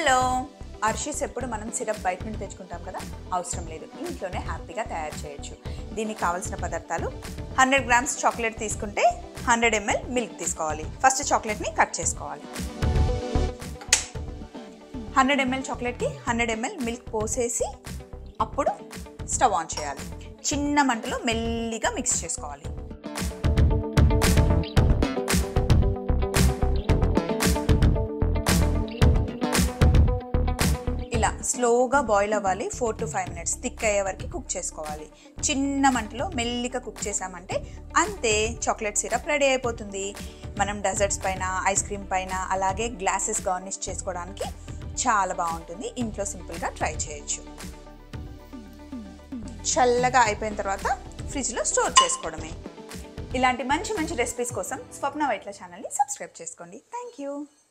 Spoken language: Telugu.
హలో అర్షీస్ ఎప్పుడు మనం సిరప్ బయట నుండి తెచ్చుకుంటాం కదా అవసరం లేదు ఇంట్లోనే హ్యాపీగా తయారు చేయొచ్చు దీనికి కావాల్సిన పదార్థాలు హండ్రెడ్ గ్రామ్స్ చాక్లెట్ తీసుకుంటే హండ్రెడ్ ఎంఎల్ మిల్క్ తీసుకోవాలి ఫస్ట్ చాక్లెట్ని కట్ చేసుకోవాలి హండ్రెడ్ ఎంఎల్ చాక్లెట్కి హండ్రెడ్ ఎంఎల్ మిల్క్ పోసేసి అప్పుడు స్టవ్ ఆన్ చేయాలి చిన్న మంటలో మెల్లిగా మిక్స్ చేసుకోవాలి ఇలా స్లోగా బాయిల్ అవ్వాలి four to five minutes thick అయ్యే వరకు కుక్ చేసుకోవాలి చిన్న మంటలో మెల్లిగా కుక్ చేసామంటే అంతే చాక్లెట్ సిరప్ రెడీ అయిపోతుంది మనం డెజర్ట్స్ పైన ఐస్ క్రీమ్ పైన అలాగే గ్లాసెస్ గార్నిష్ చేసుకోవడానికి చాలా బాగుంటుంది ఇంట్లో సింపుల్గా ట్రై చేయొచ్చు చల్లగా అయిపోయిన తర్వాత ఫ్రిడ్జ్లో స్టోర్ చేసుకోవడమే ఇలాంటి మంచి మంచి రెసిపీస్ కోసం స్వప్న వైట్ల ఛానల్ని సబ్స్క్రైబ్ చేసుకోండి థ్యాంక్ యూ